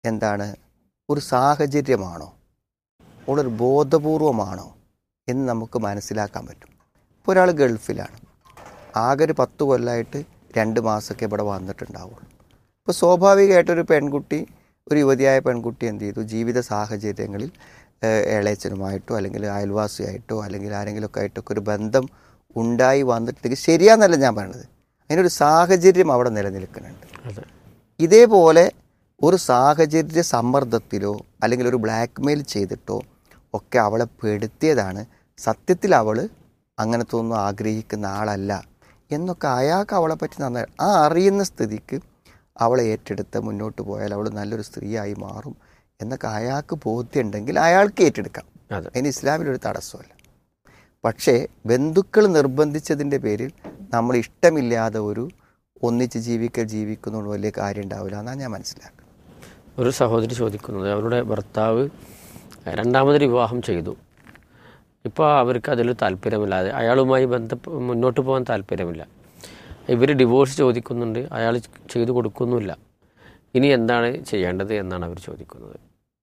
എന്താണ് ഒരു സാഹചര്യമാണോ ഒരു ബോധപൂർവമാണോ എന്ന് നമുക്ക് മനസ്സിലാക്കാൻ പറ്റും ഇപ്പോൾ ഒരാൾ ഗൾഫിലാണ് ആകെ ഒരു പത്ത് കൊല്ലമായിട്ട് രണ്ട് മാസമൊക്കെ ഇവിടെ വന്നിട്ടുണ്ടാവുള്ളൂ ഇപ്പോൾ സ്വാഭാവികമായിട്ടൊരു പെൺകുട്ടി ഒരു യുവതിയായ പെൺകുട്ടി എന്ത് ചെയ്തു ജീവിത സാഹചര്യങ്ങളിൽ ഏഹ്, ഇളയച്ചനുമായിട്ടോ അല്ലെങ്കിൽ അയൽവാസിയായിട്ടോ അല്ലെങ്കിൽ ആരെങ്കിലുമൊക്കെ ആയിട്ടൊക്കെ ഒരു ബന്ധം ഉണ്ടായി വന്നിട്ടുണ്ടെങ്കിൽ ശരിയാന്നല്ല ഞാൻ പറയണത് അതിനൊരു സാഹചര്യം അവിടെ നിലനിൽക്കുന്നുണ്ട് അതെ ഇതേപോലെ ഒരു സാഹചര്യ സമ്മർദ്ദത്തിലോ അല്ലെങ്കിൽ ഒരു ബ്ലാക്ക് മെയിൽ ചെയ്തിട്ടോ ഒക്കെ അവളെ പെടുത്തിയതാണ് സത്യത്തിൽ അവൾ അങ്ങനത്തെ ഒന്നും ആഗ്രഹിക്കുന്ന ആളല്ല എന്നൊക്കെ അയാൾക്ക് അവളെ പറ്റി നന്നായി ആ അറിയുന്ന സ്ഥിതിക്ക് അവളെ ഏറ്റെടുത്ത് മുന്നോട്ട് പോയാൽ അവൾ നല്ലൊരു സ്ത്രീയായി മാറും എന്നൊക്കെ അയാൾക്ക് ബോധ്യമുണ്ടെങ്കിൽ അയാൾക്ക് ഏറ്റെടുക്കാം അതെ അതിന് ഇസ്ലാമിലൊരു തടസ്സമല്ല പക്ഷേ ബന്ധുക്കൾ നിർബന്ധിച്ചതിൻ്റെ പേരിൽ നമ്മൾ ഇഷ്ടമില്ലാതെ ഒരു ഒന്നിച്ച് ജീവിക്കൽ ജീവിക്കുന്നതുകൊണ്ട് വലിയ കാര്യം ഉണ്ടാവില്ല എന്നാണ് ഞാൻ മനസ്സിലാക്കുന്നത് ഒരു സഹോദരി ചോദിക്കുന്നത് അവരുടെ ഭർത്താവ് രണ്ടാമതൊരു വിവാഹം ചെയ്തു ഇപ്പോൾ അവർക്ക് അതിൽ താല്പര്യമില്ലാതെ അയാളുമായി ബന്ധ മുന്നോട്ട് പോകാൻ താല്പര്യമില്ല ഇവർ ഡിവോഴ്സ് ചോദിക്കുന്നുണ്ട് അയാൾ ചെയ്തു കൊടുക്കുന്നുമില്ല ഇനി എന്താണ് ചെയ്യേണ്ടത് എന്നാണ് അവർ ചോദിക്കുന്നത്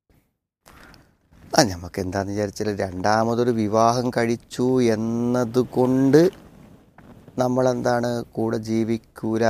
ആ നമുക്ക് എന്താണെന്ന് വിചാരിച്ചാൽ രണ്ടാമതൊരു വിവാഹം കഴിച്ചു എന്നതുകൊണ്ട് നമ്മളെന്താണ് കൂടെ ജീവിക്കൂല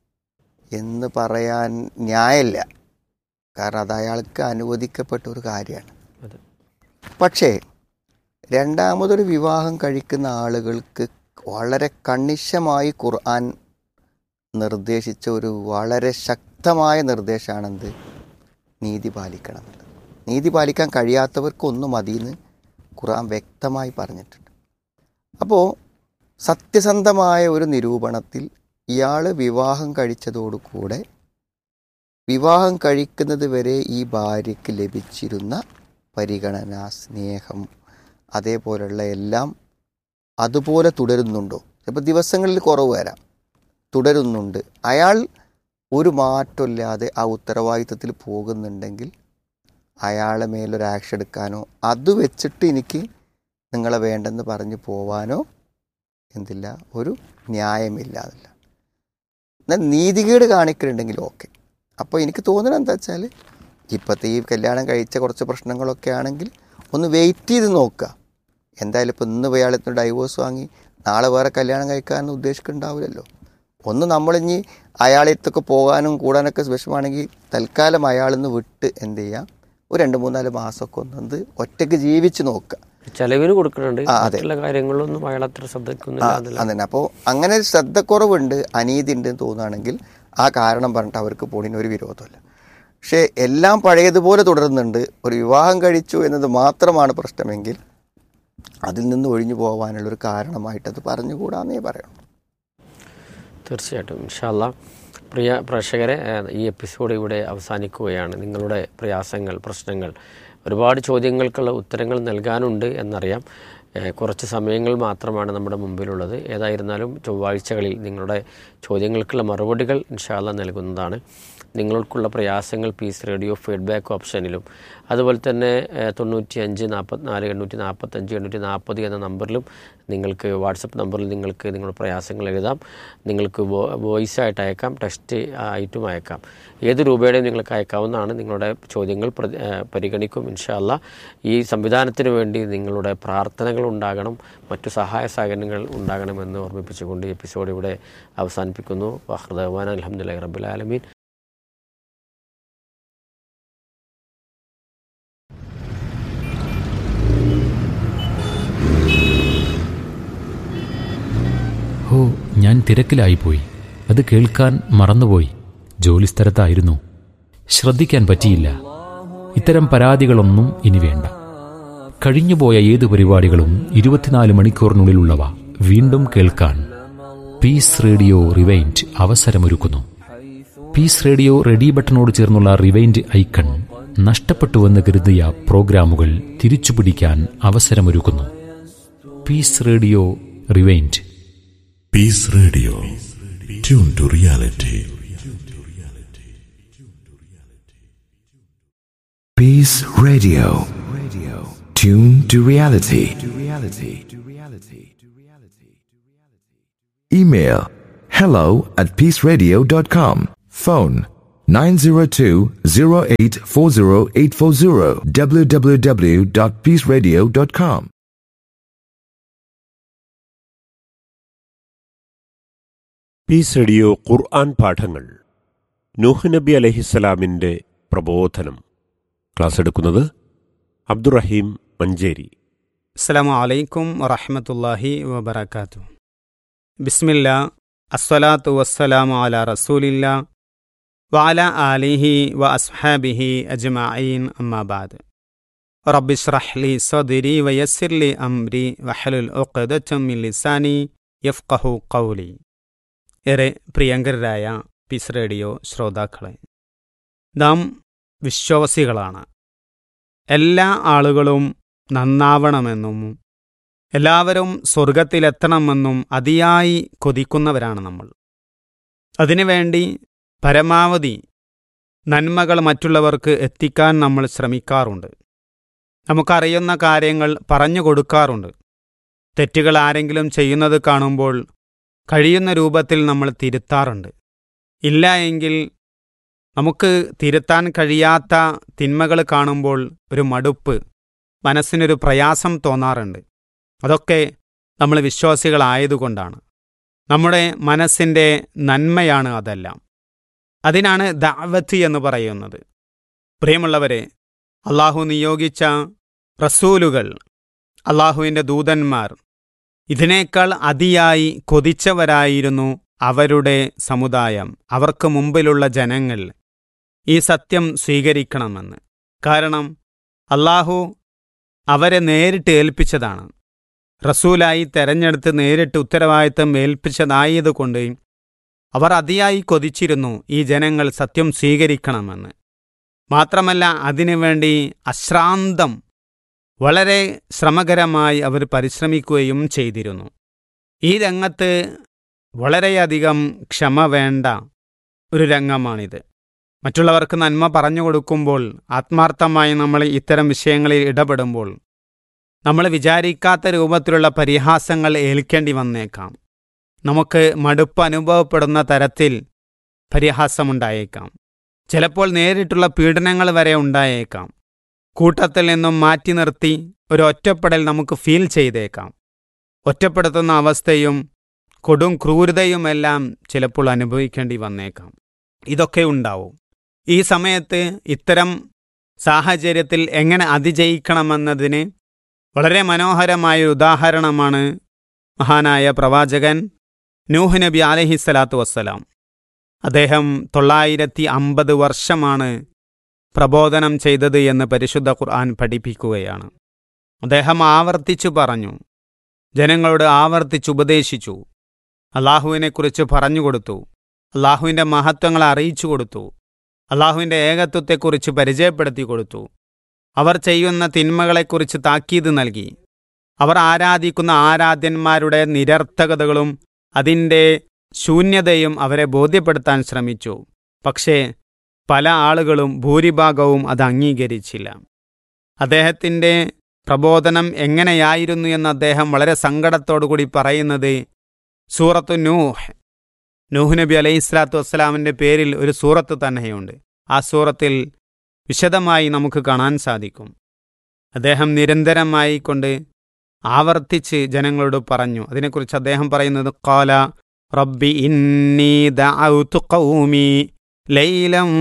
എന്ന് പറയാൻ ന്യായമില്ല കാരണം അത് അയാൾക്ക് അനുവദിക്കപ്പെട്ട ഒരു കാര്യമാണ് അതെ പക്ഷേ രണ്ടാമതൊരു വിവാഹം കഴിക്കുന്ന ആളുകൾക്ക് വളരെ കണിശമായി ഖുർആൻ നിർദ്ദേശിച്ച ഒരു വളരെ ശക്തമായ നിർദ്ദേശമാണെന്ത് നീതി പാലിക്കണം എന്നുള്ളത് നീതി പാലിക്കാൻ കഴിയാത്തവർക്ക് ഒന്നും മതിയെന്ന് ഖുർആൻ വ്യക്തമായി പറഞ്ഞിട്ടുണ്ട് അപ്പോൾ സത്യസന്ധമായ ഒരു നിരൂപണത്തിൽ ഇയാൾ വിവാഹം കഴിച്ചതോടുകൂടെ വിവാഹം കഴിക്കുന്നത് വരെ ഈ ഭാര്യയ്ക്ക് ലഭിച്ചിരുന്ന പരിഗണന സ്നേഹം അതേപോലുള്ള എല്ലാം അതുപോലെ തുടരുന്നുണ്ടോ ചിലപ്പോൾ ദിവസങ്ങളിൽ കുറവ് വരാം തുടരുന്നുണ്ട് അയാൾ ഒരു മാറ്റമില്ലാതെ ആ ഉത്തരവാദിത്തത്തിൽ പോകുന്നുണ്ടെങ്കിൽ അയാളെ മേലൊരു ആക്ഷൻ എടുക്കാനോ അത് വെച്ചിട്ട് എനിക്ക് നിങ്ങളെ വേണ്ടെന്ന് പറഞ്ഞ് പോവാനോ എന്തില്ല ഒരു ന്യായമില്ലാതല്ല എന്നാൽ നീതികേട് കാണിക്കുന്നുണ്ടെങ്കിൽ ഓക്കെ അപ്പോൾ എനിക്ക് തോന്നുന്നത് എന്താ വെച്ചാൽ ഇപ്പോഴത്തെ ഈ കല്യാണം കഴിച്ച കുറച്ച് പ്രശ്നങ്ങളൊക്കെ ആണെങ്കിൽ ഒന്ന് വെയിറ്റ് ചെയ്ത് നോക്കുക എന്തായാലും ഇപ്പോൾ ഇന്ന് അയാളത്തിന് ഡൈവോഴ്സ് വാങ്ങി നാളെ വേറെ കല്യാണം കഴിക്കാനൊന്നും ഉദ്ദേശിക്കുന്നുണ്ടാവില്ലല്ലോ ഒന്ന് നമ്മളിഞ്ഞി അയാളെത്തൊക്കെ പോകാനും കൂടാനൊക്കെ വിഷമാണെങ്കിൽ തൽക്കാലം അയാളിന്ന് വിട്ട് എന്ത് ചെയ്യുക ഒരു രണ്ട് മൂന്നാല് മാസമൊക്കെ ഒന്നത് ഒറ്റയ്ക്ക് ജീവിച്ച് നോക്കുക ചെലവിന് കൊടുക്കുന്നുണ്ട് ആ, അതെ. മറ്റുള്ള കാര്യങ്ങളിലൊന്നും അയാൾ അത്ര ശ്രദ്ധിക്കുന്നില്ല എന്നുള്ള അതന്നെ അപ്പോൾ അങ്ങനെ ഒരു ശ്രദ്ധക്കുറവുണ്ട് അനീതി ഉണ്ട് എന്ന് തോന്നുകയാണെങ്കിൽ ആ കാരണം പറഞ്ഞിട്ട് അവർക്ക് പോണിന് ഒരു വിരോധമല്ല പക്ഷേ എല്ലാം പഴയതുപോലെ തുടരുന്നുണ്ട് ഒരു വിവാഹം കഴിച്ചു എന്നത് മാത്രമാണ് പ്രശ്നമെങ്കിൽ അതിൽ നിന്ന് ഒഴിഞ്ഞു പോകാനുള്ളൊരു കാരണമായിട്ട് അത് പറഞ്ഞുകൂടാന്നേ പറയണം തീർച്ചയായിട്ടും ഇൻഷാല്ല പ്രിയ പ്രേക്ഷകരെ ഏഹ്, ഈ എപ്പിസോഡ് ഇവിടെ അവസാനിക്കുകയാണ് നിങ്ങളുടെ പ്രയാസങ്ങൾ പ്രശ്നങ്ങൾ ഒരുപാട് ചോദ്യങ്ങൾക്കുള്ള ഉത്തരങ്ങൾ നൽകാനുണ്ട് എന്നറിയാം ഏഹ്, കുറച്ച് സമയങ്ങൾ മാത്രമാണ് നമ്മുടെ മുമ്പിലുള്ളത് ഏതായിരുന്നാലും ചൊവ്വാഴ്ചകളിൽ നിങ്ങളുടെ ചോദ്യങ്ങൾക്കുള്ള മറുപടികൾ ഇൻഷാല്ല നൽകുന്നതാണ് നിങ്ങൾക്കുള്ള പ്രയാസങ്ങൾ പീസ് റേഡിയോ ഫീഡ്ബാക്ക് ഓപ്ഷനിലും അതുപോലെ തന്നെ ഏഹ്, തൊണ്ണൂറ്റി അഞ്ച് നാൽപ്പത്തിനാല് എണ്ണൂറ്റി നാൽപ്പത്തഞ്ച് എണ്ണൂറ്റി നാൽപ്പത് എന്ന നമ്പറിലും നിങ്ങൾക്ക് വാട്സപ്പ് നമ്പറിൽ നിങ്ങൾക്ക് നിങ്ങളുടെ പ്രയാസങ്ങൾ എഴുതാം നിങ്ങൾക്ക് വോ വോയിസ് ആയിട്ട് അയക്കാം ടെക്സ്റ്റ് ആയിട്ടും അയക്കാം ഏത് രൂപയുടെയും നിങ്ങൾക്ക് അയക്കാവുന്നതാണ് നിങ്ങളുടെ ചോദ്യങ്ങൾ പ്രതി- ഏഹ്, പരിഗണിക്കും ഇൻഷാല്ല ഈ സംവിധാനത്തിന് വേണ്ടി നിങ്ങളുടെ പ്രാർത്ഥനകൾ ഉണ്ടാകണം മറ്റു സഹായ സഹകരണങ്ങൾ ഉണ്ടാകണമെന്ന് ഓർമ്മിപ്പിച്ചുകൊണ്ട് ഈ എപ്പിസോഡ് ഇവിടെ അവസാനിപ്പിക്കുന്നു വഹ്ദവാൻ അലഹമുല്ലാ റബ്ബുലാലമീൻ ഹോ ഞാൻ തിരക്കിലായിപ്പോയി അത് കേൾക്കാൻ മറന്നുപോയി ജോലിസ്ഥലത്തായിരുന്നു ശ്രദ്ധിക്കാൻ പറ്റിയില്ല ഇത്തരം പരാതികളൊന്നും ഇനി വേണ്ട കഴിഞ്ഞുപോയ ഏത് പരിപാടികളും ഇരുപത്തിനാല് മണിക്കൂറിനുള്ളിലുള്ളവ വീണ്ടും കേൾക്കാൻ പീസ് റേഡിയോ റിവൈൻഡ് അവസരമൊരുക്കുന്നു പീസ് റേഡിയോ റെഡി ബട്ടണോട് ചേർന്നുള്ള റിവൈൻഡ് ഐക്കൺ നഷ്ടപ്പെട്ടുവെന്ന് കരുതിയ പ്രോഗ്രാമുകൾ തിരിച്ചുപിടിക്കാൻ അവസരമൊരുക്കുന്നു peace radio rewind Peace Radio. Tune to reality. Peace Radio. Radio. Tune to reality. To reality. To reality. To reality. Email hello at peaceradio.com. Phone 902-0840840 www.peaceradio.com. Peace radio ഖുർആൻ പാഠങ്ങൾ നൂഹ് നബി അലഹിസ്സലാമിൻ്റെ പ്രബോധനം ക്ലാസ് എടുക്കുന്നത് അബ്ദുറഹീം മഞ്ചേരി അസ്സലാമു അലൈക്കും വറഹമത്തല്ലാഹി വബർക്കാത്തു ബിസ്മില്ല അസ്സലാത്തു വസ്സലാമു അല റസൂലില്ല വഅല ആലിഹി വ അസ്ഹാബിഹി അജ്മഈൻ അമ്മാബാദ് റബ്ബിഷ്റഹ്ലി സദ്രി വയസ്സിർലി അംരി വഹലുൽ ഉഖ്ദത്തും മിൻ ലിസാനി യഫ്ഖഹു ഖൗലി ഏറെ പ്രിയങ്കരായ പീസ് റേഡിയോ ശ്രോതാക്കളെ നാം വിശ്വാസികളാണ് എല്ലാ ആളുകളും നന്നാവണമെന്നും എല്ലാവരും സ്വർഗത്തിലെത്തണമെന്നും അതിയായി കൊതിക്കുന്നവരാണ് നമ്മൾ അതിനുവേണ്ടി പരമാവധി നന്മകൾ മറ്റുള്ളവർക്ക് എത്തിക്കാൻ നമ്മൾ ശ്രമിക്കാറുണ്ട് നമുക്കറിയുന്ന കാര്യങ്ങൾ പറഞ്ഞു കൊടുക്കാറുണ്ട് തെറ്റുകൾ ആരെങ്കിലും ചെയ്യുന്നത് കാണുമ്പോൾ കഴിയുന്ന രൂപത്തിൽ നമ്മൾ തിരുത്താറുണ്ട് ഇല്ല എങ്കിൽ നമുക്ക് തിരുത്താൻ കഴിയാത്ത തിന്മകൾ കാണുമ്പോൾ ഒരു മടുപ്പ് മനസ്സിനൊരു പ്രയാസം തോന്നാറുണ്ട് അതൊക്കെ നമ്മൾ വിശ്വാസികളായതുകൊണ്ടാണ് നമ്മുടെ മനസ്സിൻ്റെ നന്മയാണ് അതെല്ലാം അതിനാണ് ദാവത്ത് എന്ന് പറയുന്നത് പ്രിയമുള്ളവരെ അള്ളാഹു നിയോഗിച്ച റസൂലുകൾ അള്ളാഹുവിൻ്റെ ദൂതന്മാർ ഇതിനേക്കാൾ അതിയായി കൊതിച്ചവരായിരുന്നു അവരുടെ സമുദായം അവർക്ക് മുമ്പിലുള്ള ജനങ്ങൾ ഈ സത്യം സ്വീകരിക്കണമെന്ന് കാരണം അള്ളാഹു അവരെ നേരിട്ട് ഏൽപ്പിച്ചതാണ് റസൂലായി തെരഞ്ഞെടുത്ത് നേരിട്ട് ഉത്തരവാദിത്തം ഏൽപ്പിച്ചതായതുകൊണ്ട് അവർ അതിയായി കൊതിച്ചിരുന്നു ഈ ജനങ്ങൾ സത്യം സ്വീകരിക്കണമെന്ന് മാത്രമല്ല അതിനുവേണ്ടി അശ്രാന്തം വളരെ ശ്രമകരമായി അവർ പരിശ്രമിക്കുകയും ചെയ്തിരുന്നു ഈ രംഗത്ത് വളരെയധികം ക്ഷമ വേണ്ട ഒരു രംഗമാണിത് മറ്റുള്ളവർക്ക് നന്മ പറഞ്ഞു കൊടുക്കുമ്പോൾ ആത്മാർത്ഥമായി നമ്മൾ ഇത്തരം വിഷയങ്ങളിൽ ഇടപെടുമ്പോൾ നമ്മൾ വിചാരിക്കാത്ത രൂപത്തിലുള്ള പരിഹാസങ്ങൾ ഏൽക്കേണ്ടി വന്നേക്കാം നമുക്ക് മടുപ്പ് അനുഭവപ്പെടുന്ന തരത്തിൽ പരിഹാസമുണ്ടായേക്കാം ചിലപ്പോൾ നേരിട്ടുള്ള പീഡനങ്ങൾ വരെ ഉണ്ടായേക്കാം കൂട്ടത്തിൽ നിന്നും മാറ്റി നിർത്തി ഒരു ഒറ്റപ്പെടൽ നമുക്ക് ഫീൽ ചെയ്തേക്കാം ഒറ്റപ്പെടുത്തുന്ന അവസ്ഥയും കൊടും ക്രൂരതയുമെല്ലാം ചിലപ്പോൾ അനുഭവിക്കേണ്ടി വന്നേക്കാം ഇതൊക്കെ ഉണ്ടാവും ഈ സമയത്ത് ഇത്തരം സാഹചര്യത്തിൽ എങ്ങനെ അതിജയിക്കണമെന്നതിന് വളരെ മനോഹരമായ ഒരു ഉദാഹരണമാണ് മഹാനായ പ്രവാചകൻ നൂഹ് നബി അലഹിസ്സലാത്തു വസ്സലാം അദ്ദേഹം തൊള്ളായിരത്തി അമ്പത് വർഷമാണ് പ്രബോധനം ചെയ്തത് എന്ന് പരിശുദ്ധ ഖുർആൻ പഠിപ്പിക്കുകയാണ് അദ്ദേഹം ആവർത്തിച്ചു പറഞ്ഞു ജനങ്ങളോട് ആവർത്തിച്ചുപദേശിച്ചു അള്ളാഹുവിനെക്കുറിച്ച് പറഞ്ഞുകൊടുത്തു അള്ളാഹുവിൻ്റെ മഹത്വങ്ങൾ അറിയിച്ചു കൊടുത്തു അള്ളാഹുവിൻ്റെ ഏകത്വത്തെക്കുറിച്ച് പരിചയപ്പെടുത്തി കൊടുത്തു അവർ ചെയ്യുന്ന തിന്മകളെക്കുറിച്ച് താക്കീത് നൽകി അവർ ആരാധിക്കുന്ന ആരാധ്യന്മാരുടെ നിരർത്ഥകതകളും അതിൻ്റെ ശൂന്യതയും അവരെ ബോധ്യപ്പെടുത്താൻ ശ്രമിച്ചു പക്ഷേ പല ആളുകളും ഭൂരിഭാഗവും അത് അംഗീകരിച്ചില്ല അദ്ദേഹത്തിൻ്റെ പ്രബോധനം എങ്ങനെയായിരുന്നു എന്ന് അദ്ദേഹം വളരെ സങ്കടത്തോടുകൂടി പറയുന്നത് സൂറത്തു നൂഹ് നൂഹ് നബി അലൈഹി സ്വലാത്തു വസ്സലാമിൻ്റെ പേരിൽ ഒരു സൂറത്ത് തന്നെയുണ്ട് ആ സൂറത്തിൽ വിശദമായി നമുക്ക് കാണാൻ സാധിക്കും അദ്ദേഹം നിരന്തരമായി കൊണ്ട് ആവർത്തിച്ച് ജനങ്ങളോട് പറഞ്ഞു അതിനെക്കുറിച്ച് അദ്ദേഹം പറയുന്നത് കാല റബ്ബി ഇന്നി ദഅഉതു ഖൗമി ലൈലം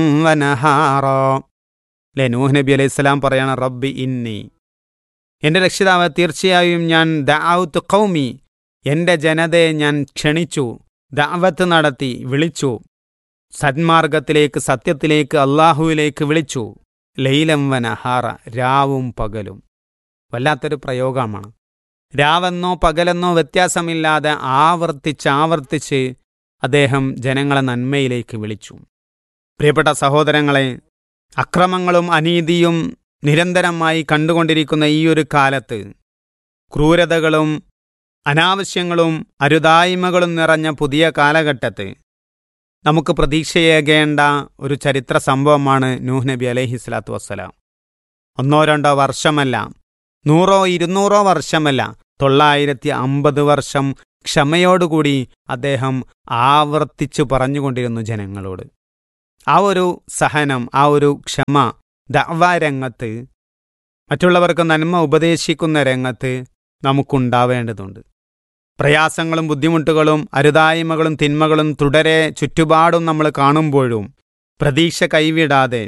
വനഹാറ അല്ലേ നൂഹ് നബി അലൈഹി സ്വലാം പറയാണ് റബ്ബി ഇന്നി എൻ്റെ രക്ഷിതാവ് തീർച്ചയായും ഞാൻ ദഅഉതു ഖൗമി എൻ്റെ ജനതയെ ഞാൻ ക്ഷണിച്ചു ദഅവത്ത് നടത്തി വിളിച്ചു സന്മാർഗത്തിലേക്ക് സത്യത്തിലേക്ക് അള്ളാഹുവിലേക്ക് വിളിച്ചു ലൈലം വനഹാറ രാവും പകലും വല്ലാത്തൊരു പ്രയോഗമാണ് രാവെന്നോ പകലെന്നോ വ്യത്യാസമില്ലാതെ ആവർത്തിച്ച് ആവർത്തിച്ച് അദ്ദേഹം ജനങ്ങളെ നന്മയിലേക്ക് വിളിച്ചു പ്രിയപ്പെട്ട സഹോദരങ്ങളെ അക്രമങ്ങളും അനീതിയും നിരന്തരമായി കണ്ടുകൊണ്ടിരിക്കുന്ന ഈ ഒരു കാലത്ത് ക്രൂരതകളും അനാവശ്യങ്ങളും അരുതായ്മകളും നിറഞ്ഞ പുതിയ കാലഘട്ടത്ത് നമുക്ക് പ്രതീക്ഷയേകേണ്ട ഒരു ചരിത്ര സംഭവമാണ് നൂഹ് നബി അലൈഹി സ്വലാത്തു വസ്സലാം ഒന്നോ രണ്ടോ വർഷമല്ല നൂറോ ഇരുന്നൂറോ വർഷമല്ല തൊള്ളായിരത്തി അമ്പത് വർഷം ക്ഷമയോടുകൂടി അദ്ദേഹം ആവർത്തിച്ചു പറഞ്ഞുകൊണ്ടിരുന്നു ജനങ്ങളോട് ആ ഒരു സഹനം ആ ഒരു ക്ഷമ ദഅവ രംഗത്ത് മറ്റുള്ളവർക്ക് നന്മ ഉപദേശിക്കുന്ന രംഗത്ത് നമുക്കുണ്ടാവേണ്ടതുണ്ട് പ്രയാസങ്ങളും ബുദ്ധിമുട്ടുകളും അരുതായ്മകളും തിന്മകളും തുടരെ ചുറ്റുപാടും നമ്മൾ കാണുമ്പോഴും പ്രതീക്ഷ കൈവിടാതെ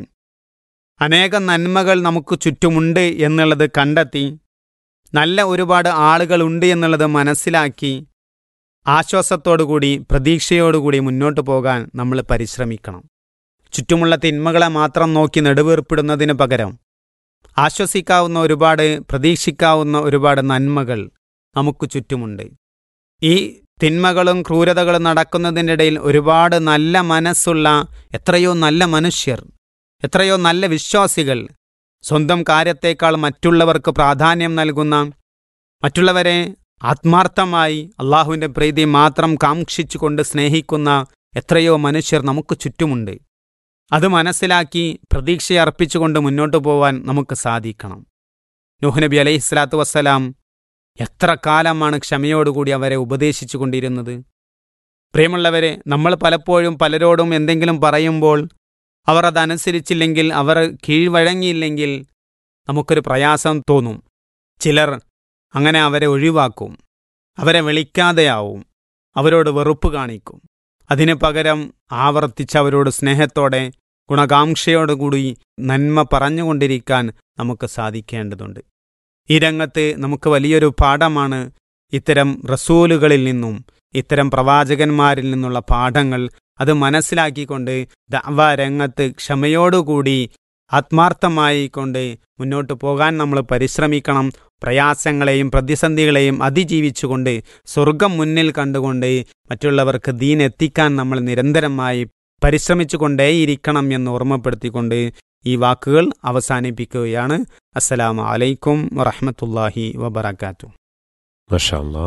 അനേകം നന്മകൾ നമുക്ക് ചുറ്റുമുണ്ട് എന്നുള്ളത് കണ്ടെത്തി നല്ല ഒരുപാട് ആളുകളുണ്ട് എന്നുള്ളത് മനസ്സിലാക്കി ആശ്വാസത്തോടുകൂടി പ്രതീക്ഷയോടുകൂടി മുന്നോട്ട് പോകാൻ നമ്മൾ പരിശ്രമിക്കണം ചുറ്റുമുള്ള തിന്മകളെ മാത്രം നോക്കി നെടുവീർപ്പിടുന്നതിന് പകരം ആശ്വസിക്കാവുന്ന ഒരുപാട് പ്രതീക്ഷിക്കാവുന്ന ഒരുപാട് നന്മകൾ നമുക്ക് ചുറ്റുമുണ്ട് ഈ തിന്മകളും ക്രൂരതകളും നടക്കുന്നതിൻ്റെ ഇടയിൽ ഒരുപാട് നല്ല മനസ്സുള്ള എത്രയോ നല്ല മനുഷ്യർ എത്രയോ നല്ല വിശ്വാസികൾ സ്വന്തം കാര്യത്തേക്കാൾ മറ്റുള്ളവർക്ക് പ്രാധാന്യം നൽകുന്ന മറ്റുള്ളവരെ ആത്മാർത്ഥമായി അള്ളാഹുവിൻ്റെ പ്രീതി മാത്രം കാക്ഷിച്ചുകൊണ്ട് സ്നേഹിക്കുന്ന എത്രയോ മനുഷ്യർ നമുക്ക് ചുറ്റുമുണ്ട് അത് മനസ്സിലാക്കി പ്രതീക്ഷയർപ്പിച്ചുകൊണ്ട് മുന്നോട്ടു പോവാൻ നമുക്ക് സാധിക്കണം നൂഹ് നബി അലൈഹി സ്വലാത്തു വസ്സലാം എത്ര കാലമാണ് ക്ഷമയോടുകൂടി അവരെ ഉപദേശിച്ചു കൊണ്ടിരുന്നത് പ്രിയമുള്ളവരെ നമ്മൾ പലപ്പോഴും പലരോടും എന്തെങ്കിലും പറയുമ്പോൾ അവർ അതനുസരിച്ചില്ലെങ്കിൽ അവർ കീഴ്വഴങ്ങിയില്ലെങ്കിൽ നമുക്കൊരു പ്രയാസം തോന്നും ചിലർ അങ്ങനെ അവരെ ഒഴിവാക്കും അവരെ വിളിക്കാതെയാവും അവരോട് വെറുപ്പ് കാണിക്കും അതിനു പകരം ആവർത്തിച്ച് അവരോട് സ്നേഹത്തോടെ ഗുണകാംക്ഷയോടുകൂടി നന്മ പറഞ്ഞുകൊണ്ടിരിക്കാൻ നമുക്ക് സാധിക്കേണ്ടതുണ്ട് ഈ രംഗത്ത് നമുക്ക് വലിയൊരു പാഠമാണ് ഇത്തരം റസൂലുകളിൽ നിന്നും ഇത്തരം പ്രവാചകന്മാരിൽ നിന്നുള്ള പാഠങ്ങൾ അത് മനസ്സിലാക്കിക്കൊണ്ട് ദഅവ രംഗത്ത് ക്ഷമയോടുകൂടി ആത്മാർത്ഥമായി കൊണ്ട് മുന്നോട്ട് പോകാൻ നമ്മൾ പരിശ്രമിക്കണം പ്രയാസങ്ങളെയും പ്രതിസന്ധികളെയും അതിജീവിച്ചുകൊണ്ട് സ്വർഗം മുന്നിൽ കണ്ടുകൊണ്ട് മറ്റുള്ളവർക്ക് ദീൻ എത്തിക്കാൻ നമ്മൾ നിരന്തരമായി പരിശ്രമിച്ചുകൊണ്ടേയിരിക്കണം എന്ന് ഓർമ്മപ്പെടുത്തിക്കൊണ്ട് ഈ വാക്കുകൾ അവസാനിപ്പിക്കുകയാണ് അസ്സലാമു അലൈക്കും വറഹമത്തല്ലാഹി വബർക്കാത്തു മഷാല്ലാ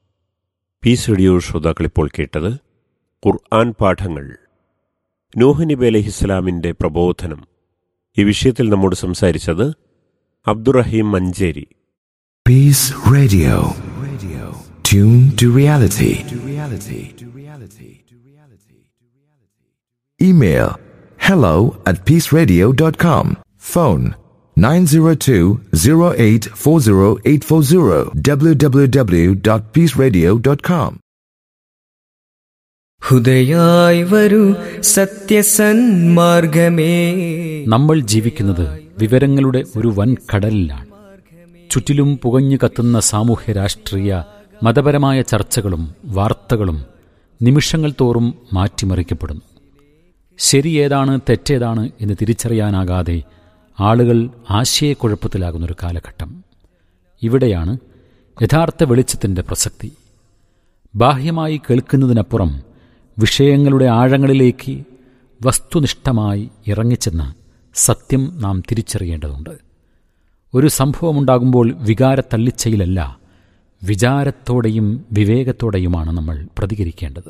പീസ് റേഡിയോ ശ്രോതാക്കൾ ഇപ്പോൾ കേട്ടത് ഖുർആൻ പാഠങ്ങൾ നൂഹ് നബി അലഹിസ്ലാമിൻ്റെ പ്രബോധനം ഈ വിഷയത്തിൽ നമ്മോട് സംസാരിച്ചത് Abdurahim Manjeri Peace Radio. Radio. Tune to reality. To reality. To reality. To reality. Email hello at peaceradio.com. Phone 902-0840840 www.peaceradio.com. ഹുദയായി വരൂ സത്യസന്മാർഗമേ നമ്മൾ ജീവിക്കുന്നത് വിവരങ്ങളുടെ ഒരു വൻ കടലിലാണ് ചുറ്റിലും പുകഞ്ഞു കത്തുന്ന സാമൂഹ്യ രാഷ്ട്രീയ മതപരമായ ചർച്ചകളും വാർത്തകളും നിമിഷങ്ങൾ തോറും മാറ്റിമറിക്കപ്പെടുന്നു ശരി ഏതാണ് തെറ്റേതാണ് എന്ന് തിരിച്ചറിയാനാകാതെ ആളുകൾ ആശയക്കുഴപ്പത്തിലാകുന്നൊരു കാലഘട്ടം ഇവിടെയാണ് യഥാർത്ഥ വെളിച്ചത്തിൻ്റെ പ്രസക്തി ബാഹ്യമായി കേൾക്കുന്നതിനപ്പുറം വിഷയങ്ങളുടെ ആഴങ്ങളിലേക്ക് വസ്തുനിഷ്ഠമായി ഇറങ്ങിച്ചെന്ന് സത്യം നാം തിരിച്ചറിയേണ്ടതുണ്ട് ഒരു സംഭവമുണ്ടാകുമ്പോൾ വികാരത്തള്ളിച്ചയിലല്ല വിചാരത്തോടെയും വിവേകത്തോടെയുമാണ് നമ്മൾ പ്രതികരിക്കേണ്ടത്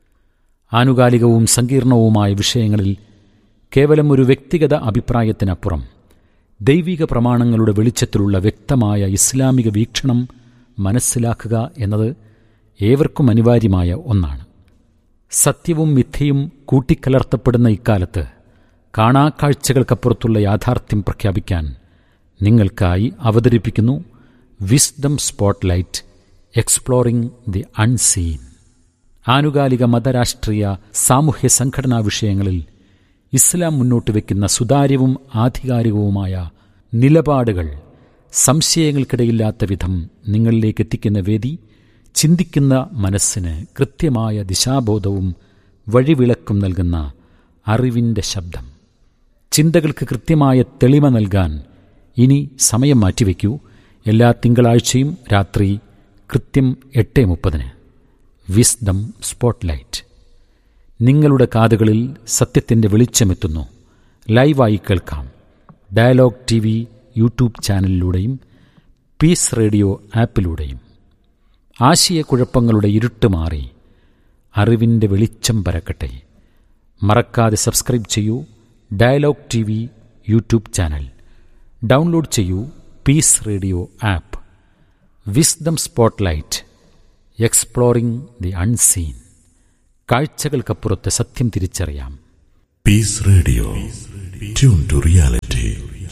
ആനുകാലികവും സങ്കീർണവുമായ വിഷയങ്ങളിൽ കേവലം ഒരു വ്യക്തിഗത അഭിപ്രായത്തിനപ്പുറം ദൈവിക പ്രമാണങ്ങളുടെ വെളിച്ചത്തിലുള്ള വ്യക്തമായ ഇസ്ലാമിക വീക്ഷണം മനസ്സിലാക്കുക എന്നത് ഏവർക്കും അനിവാര്യമായ ഒന്നാണ് സത്യവും മിഥ്യയും കൂട്ടിക്കലർത്തപ്പെടുന്ന ഇക്കാലത്ത് കാണാക്കാഴ്ചകൾക്കപ്പുറത്തുള്ള യാഥാർത്ഥ്യം പ്രഖ്യാപിക്കാൻ നിങ്ങൾക്കായി അവതരിപ്പിക്കുന്നു wisdom spotlight exploring the unseen ആനുകാലിക മതരാഷ്ട്രീയ സാമൂഹ്യ സംഘടനാ വിഷയങ്ങളിൽ ഇസ്ലാം മുന്നോട്ട് വയ്ക്കുന്ന സുതാര്യവും ആധികാരികവുമായ നിലപാടുകൾ സംശയങ്ങൾക്കിടയില്ലാത്ത വിധം നിങ്ങളിലേക്ക് എത്തിക്കുന്ന വേദി ചിന്തിക്കുന്ന മനസ്സിന് കൃത്യമായ ദിശാബോധവും വഴിവിളക്കും നൽകുന്ന അറിവിൻ്റെ ശബ്ദം ചിന്തകൾക്ക് കൃത്യമായ തെളിമ നൽകാൻ ഇനി സമയം മാറ്റിവെക്കൂ എല്ലാ തിങ്കളാഴ്ചയും രാത്രി കൃത്യം എട്ട് മുപ്പതിന് വിസ്ഡം സ്പോട്ട്ലൈറ്റ് നിങ്ങളുടെ കാതുകളിൽ സത്യത്തിൻ്റെ വെളിച്ചമെത്തുന്നു ലൈവായി കേൾക്കാം ഡയലോഗ് ടി വി യൂട്യൂബ് ചാനലിലൂടെയും പീസ് റേഡിയോ ആപ്പിലൂടെയും ആശയക്കുഴപ്പങ്ങളുടെ ഇരുട്ട് മാറി അറിവിൻ്റെ വെളിച്ചം പരക്കട്ടെ മറക്കാതെ സബ്സ്ക്രൈബ് ചെയ്യൂ dialogue T V YouTube channel download ചെയ്യൂ peace radio app wisdom spotlight exploring the unseen കാഴ്ചകൾക്കപ്പുറത്തെ സത്യം തിരിച്ചറിയാം Peace Radio. Tune to reality.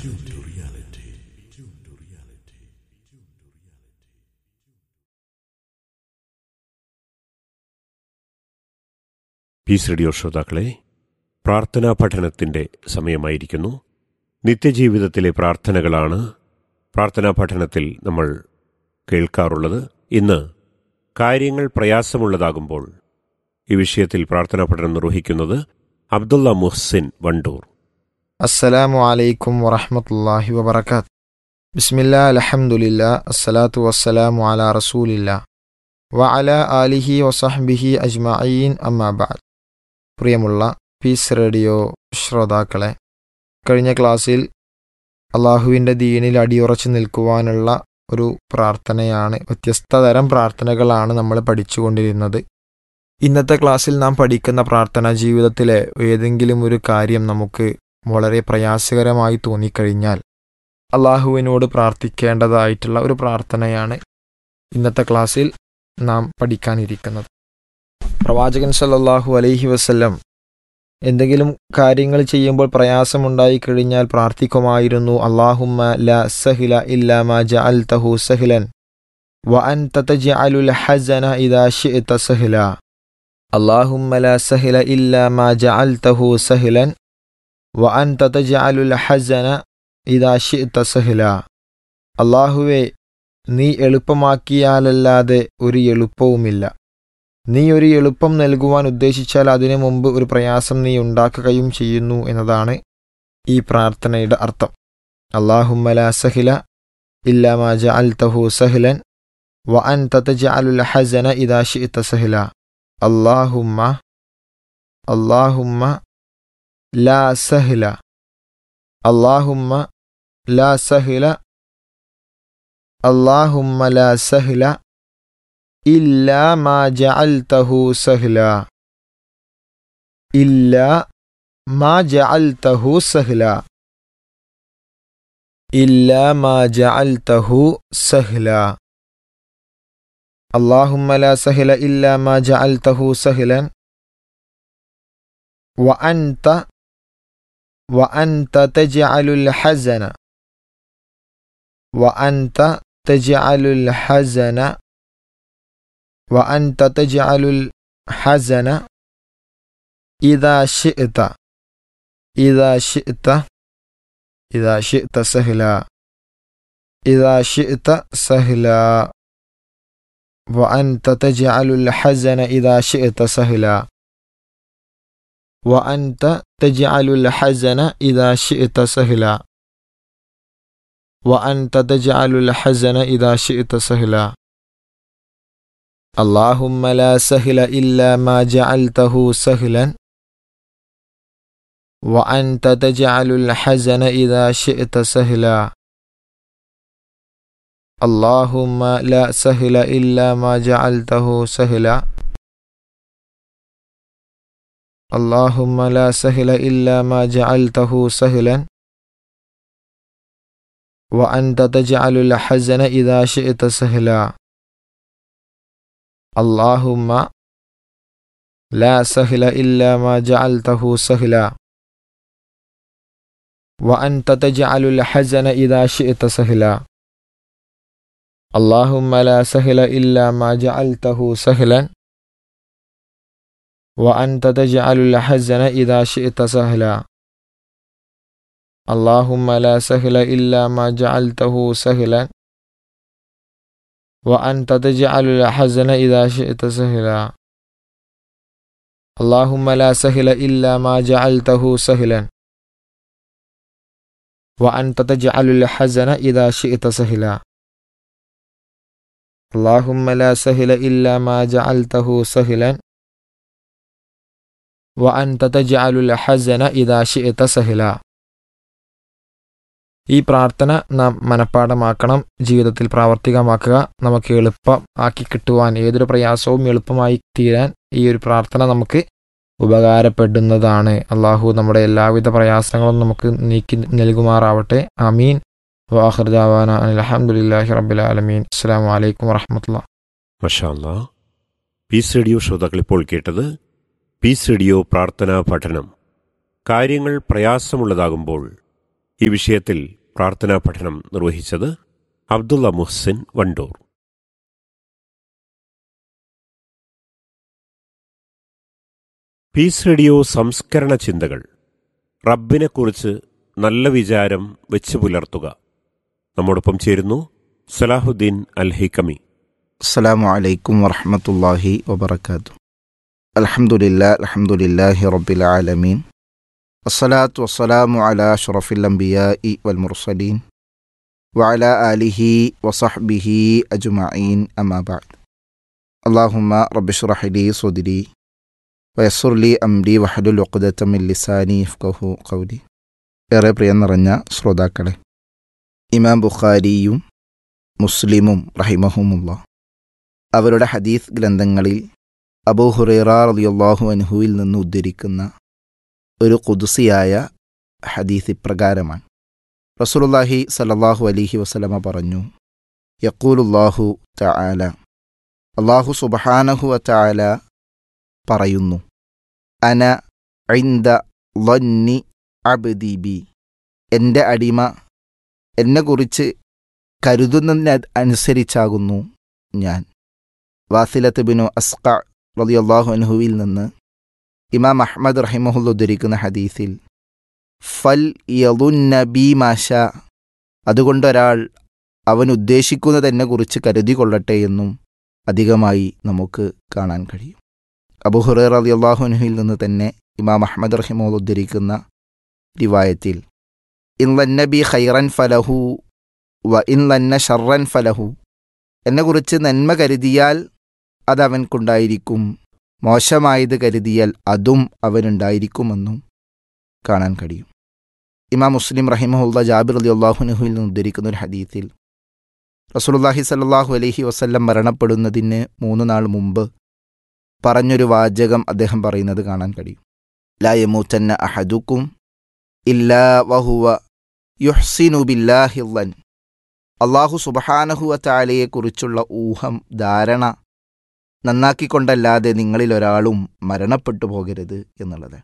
Peace radio ശ്രോതാക്കളെ പ്രാർത്ഥനാ പഠനത്തിൻ്റെ സമയമായിരിക്കുന്നു നിത്യജീവിതത്തിലെ പ്രാർത്ഥനകളാണ് പ്രാർത്ഥനാ പഠനത്തിൽ നമ്മൾ കേൾക്കാറുള്ളത് ഇന്ന് കാര്യങ്ങൾ പ്രയാസമുള്ളതാകുമ്പോൾ ഈ വിഷയത്തിൽ പ്രാർത്ഥനാ പഠനം നിർവഹിക്കുന്നത് അബ്ദുള്ള മുഹ്സിൻ വണ്ടൂർ അസ്സലാമു അലൈക്കും വറഹമത്തല്ലാഹി വബർക്കാത്ത് ബിസ്മില്ലാ അലഹമുല്ല അസ്സലാത്തു വസ്സലാമു അലാ റസൂലില്ല വ അല ആലിഹി വസഹ്ബിഹി അജ്മഈൻ അമ്മാബാദ് പ്രിയമുള്ള പീസ് റേഡിയോ ശ്രോതാക്കളെ കഴിഞ്ഞ ക്ലാസ്സിൽ അള്ളാഹുവിൻ്റെ ദീനിൽ അടിയുറച്ചു നിൽക്കുവാനുള്ള ഒരു പ്രാർത്ഥനയാണ് വ്യത്യസ്ത തരം പ്രാർത്ഥനകളാണ് നമ്മൾ പഠിച്ചുകൊണ്ടിരുന്നത് ഇന്നത്തെ ക്ലാസ്സിൽ നാം പഠിക്കുന്ന പ്രാർത്ഥന ജീവിതത്തിലെ ഏതെങ്കിലും ഒരു കാര്യം നമുക്ക് വളരെ പ്രയാസകരമായി തോന്നിക്കഴിഞ്ഞാൽ അള്ളാഹുവിനോട് പ്രാർത്ഥിക്കേണ്ടതായിട്ടുള്ള ഒരു പ്രാർത്ഥനയാണ് ഇന്നത്തെ ക്ലാസ്സിൽ നാം പഠിക്കാനിരിക്കുന്നത് പ്രവാചകൻ സല്ലല്ലാഹു അലൈഹി വസല്ലം എന്തെങ്കിലും കാര്യങ്ങൾ ചെയ്യുമ്പോൾ പ്രയാസമുണ്ടായി കഴിഞ്ഞാൽ പ്രാർത്ഥിക്കുമായിരുന്നു അള്ളാഹുമ്മ ല സഹില ഇല്ല മാ ജഅൽതഹു സഹിലൻ വ അൻത തജ്അലുൽ ഹസന ഇദാ ശിഅത സഹില അള്ളാഹുമ്മ ല സഹില ഇല്ല മാ ജഅൽതഹു സഹിലൻ വ അൻത തജ്അലുൽ ഹസന ഇദാ ശിഅത സഹില അള്ളാഹുവെ നീ എളുപ്പമാക്കിയാലല്ലാതെ ഒരു എളുപ്പവുമില്ല നീ ഒരു എളുപ്പം നൽകുവാൻ ഉദ്ദേശിച്ചാൽ അതിനു മുമ്പ് ഒരു പ്രയാസം നീ ഉണ്ടാക്കുകയും ചെയ്യുന്നു എന്നതാണ് ഈ പ്രാർത്ഥനയുടെ അർത്ഥം അള്ളാഹുമ്മ ലാ സഹില ഇല്ലാ മാ ജഅൽതഹു സഹിലൻ വ അൻത തജ്അലുൽ ഹസന ഇദാ ശിഅത സഹില അള്ളാഹുമ്മ അള്ളാഹുമ്മ ലാ സഹില അള്ളാഹുമ്മ ലാ സഹില അള്ളാഹുമ്മ ലാ സഹില إلا ما جعلته سهلا إلا ما جعلته سهلا إلا ما جعلته سهلا اللهم لا سهل إلا ما جعلته سهلا وأنت وأنت تجعل الحزن وأنت تجعل الحزن وأنت تجعل الحزن إذا شئت إذا شئت إذا شئت سهلا إذا شئت سهلا وأنت تجعل الحزن إذا شئت سهلا وأنت تجعل الحزن إذا شئت سهلا وأنت تجعل الحزن إذا شئت سهلا اللهم لا سهل إلا ما جعلته سهلا وأنت تجعل الحزن إذا شئت سهلا اللهم لا سهل إلا ما جعلته سهلا اللهم لا سهل إلا ما جعلته سهلا وأنت تجعل الحزن إذا شئت سهلا اللهم لا سهل إلا ما جعلته سهلا وأنت تجعل الحزن إذا شئت سهلا اللهم لا سهل إلا ما جعلته سهلا وأنت تجعل الحزن إذا شئت سهلا اللهم لا سهل إلا ما جعلته سهلا وأنت تجعل الحزن إذا شئت سهلا اللهم لا سهل إلا ما جعلته سهلا وأنت تجعل الحزن إذا شئت سهلا اللهم لا سهل إلا ما جعلته سهلا وأنت تجعل الحزن إذا شئت سهلا ഈ പ്രാർത്ഥന നാം മനഃപ്പാടമാക്കണം ജീവിതത്തിൽ പ്രാവർത്തികമാക്കുക നമുക്ക് എളുപ്പം ആക്കി കിട്ടുവാൻ ഏതൊരു പ്രയാസവും എളുപ്പമായി തീരാൻ ഈ ഒരു പ്രാർത്ഥന നമുക്ക് ഉപകാരപ്പെടുന്നതാണ് അള്ളാഹു നമ്മുടെ എല്ലാവിധ പ്രയാസങ്ങളും നമുക്ക് നീക്കി നൽകുമാറാവട്ടെ അമീൻ വാഹർജാവാന അലഹമുല്ലാഹി റബ്ബുലാലമീൻ അസ്സാം വലൈക്കും വറഹമത്തുള്ള മഷാല്ല പീസ് റേഡിയോ ശ്രോതാക്കൾ ഇപ്പോൾ കേട്ടത് പീസ് റേഡിയോ പ്രാർത്ഥനാ പഠനം കാര്യങ്ങൾ പ്രയാസമുള്ളതാകുമ്പോൾ ഈ വിഷയത്തിൽ പ്രാർത്ഥനാ പഠനം നിർവഹിച്ചത് അബ്ദുള്ള മുഹ്സിൻ വണ്ടൂർ പീസ് റേഡിയോ സംസ്കരണ ചിന്തകൾ റബ്ബിനെക്കുറിച്ച് നല്ല വിചാരം വെച്ച് പുലർത്തുക നമ്മോടൊപ്പം ചേരുന്നു സലാഹുദ്ദീൻ അൽ ഹിക്കമി السلام عليكم ورحمة الله وبركاته الحمد لله الحمد لله رب العالمين الصلاة والسلام على أشرف الأنبياء والمرسلين وعلى آله وصحبه أجمعين أما بعد اللهم رب اشرح لي صدري ويسر لي أمري واحلل عقدة من لساني يفقه قولي ഏറെ പ്രിയം നിറഞ്ഞ ശ്രോതാക്കളെ ഇമാം ബുഖാരിയും മുസ്ലിമും റഹിമഹുമുള്ള അവരുടെ ഹദീസ് ഗ്രന്ഥങ്ങളിൽ അബൂ ഹുറൈറ റളിയല്ലാഹു അൻഹുവിൽ നിന്ന് ഉദ്ധരിക്കുന്ന ഒരു കുതുസിയായ ഹദീസ് ഇപ്രകാരമാണ് റസൂലുള്ളാഹി സല്ലല്ലാഹു അലൈഹി വസല്ലമ പറഞ്ഞു യക്കൂലുല്ലാഹു തആല അള്ളാഹു സുബ്ഹാനഹു വതആല പറയുന്നു അന ഐന്ദ ലന്നി അബ്ദി ബി എൻ്റെ അടിമ എന്നെക്കുറിച്ച് കരുതുന്നതിന് അനുസരിച്ചാകുന്നു ഞാൻ വാസിലത്ത് ബിനു അസ്ക റളിയല്ലാഹു അൻഹുവിൽ നിന്ന് ഇമാം അഹ്മദ് റഹിമഹുൽ ഉദ്ധരിക്കുന്ന ഹദീസിൽ ഫൽ യദുന്നബി മാഷ അതുകൊണ്ടൊരാൾ അവൻ ഉദ്ദേശിക്കുന്നതെന്നെ കുറിച്ച് കരുതി കൊള്ളട്ടെ എന്നും അധികമായി നമുക്ക് കാണാൻ കഴിയും അബുഹുറ റളിയല്ലാഹു അൻഹുവിൽ നിന്ന് തന്നെ ഇമാം അഹ്മദ് റഹിമഹുൽ ഉദ്ധരിക്കുന്ന റിവായത്തിൽ ഇൻ ലന്നബി ഖൈറൻ ഫലഹു വ ഇൻ ലന്ന ഷർറൻ ഫലഹു എന്നെക്കുറിച്ച് നന്മ കരുതിയാൽ അതവൻക്കുണ്ടായിരിക്കും മോശമായത് കരുതിയാൽ അതും അവനുണ്ടായിരിക്കുമെന്നും കാണാൻ കഴിയും ഇമാം മുസ്ലിം റഹിമഹുല്ല ജാബിർ അലി അള്ളാഹുനുഹുവിൽ നിന്ന് ഉദ്ധരിക്കുന്ന ഒരു ഹദീത്തിൽ റസൂലുള്ളാഹി സല്ലാഹു അലൈഹി വസല്ലം മരണപ്പെടുന്നതിന് മൂന്ന് നാൾ മുമ്പ് പറഞ്ഞൊരു വാചകം അദ്ദേഹം പറയുന്നത് കാണാൻ കഴിയും ലാ യമൂത്തന്ന അഹദുക്കും ഇല്ലാ വഹുവ യുഹ്സിനു ബില്ലാഹില്ലൻ അള്ളാഹു സുബഹാനഹുവ താലയെക്കുറിച്ചുള്ള ഊഹം ധാരണ നന്നാക്കിക്കൊണ്ടല്ലാതെ നിങ്ങളിൽ ഒരാളും മരണപ്പെട്ടു പോകരുത് എന്നുള്ളത്